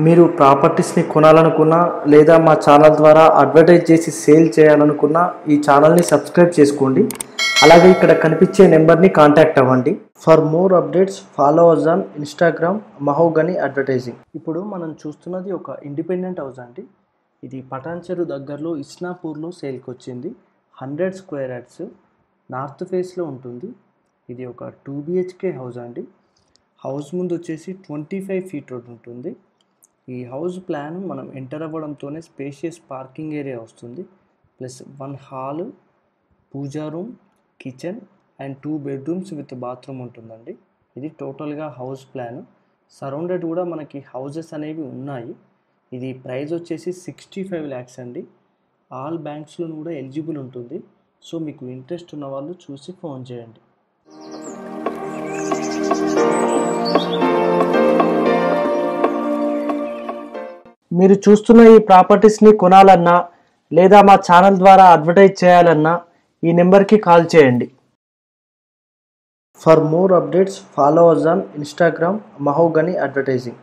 మీరు ప్రాపర్టీస్ని కొనాలనుకున్నా లేదా మా ఛానల్ ద్వారా అడ్వర్టైజ్ చేసి సేల్ చేయాలనుకున్నా ఈ ఛానల్ని సబ్స్క్రైబ్ చేసుకోండి అలాగే ఇక్కడ కనిపించే నెంబర్ని కాంటాక్ట్ అవ్వండి for more updates follow us on Instagram Mahogany advertising ఇప్పుడు మనం చూస్తున్నది ఒక ఇండిపెండెంట్ హౌస్ అండి ఇది పటాన్చెరు దగ్గరలో ఇస్నాపూర్లో సేల్కి వచ్చింది హండ్రెడ్ స్క్వేర్ యార్డ్స్ నార్త్ ఫేస్లో ఉంటుంది ఇది ఒక టూ బిహెచ్కే హౌస్ అండి హౌస్ ముందు వచ్చేసి ట్వంటీ ఫైవ్ ఫీట్ రోడ్ ఉంటుంది ఈ హౌస్ ప్లాన్ మనం ఎంటర్ అవ్వడంతోనే స్పేషియస్ పార్కింగ్ ఏరియా వస్తుంది plus one hall pooja room kitchen and two bedrooms with bathroom ఉంటుందండి ఇది టోటల్గా హౌస్ ప్లాన్ సరౌండెడ్ కూడా మనకి హౌజెస్ అనేవి ఉన్నాయి ఇది ప్రైస్ వచ్చేసి సిక్స్టీ ఫైవ్ ల్యాక్స్ అండి ఆల్ బ్యాంక్స్లో కూడా ఎలిజిబుల్ ఉంటుంది సో మీకు ఇంట్రెస్ట్ ఉన్న వాళ్ళు చూసి ఫోన్ చేయండి మీరు చూస్తున్న ఈ ప్రాపర్టీస్ని కొనాలన్నా లేదా మా ఛానల్ ద్వారా అడ్వర్టైజ్ చేయాలన్నా ఈ నెంబర్కి కాల్ చేయండి for more updates follow us on Instagram Mahogany advertising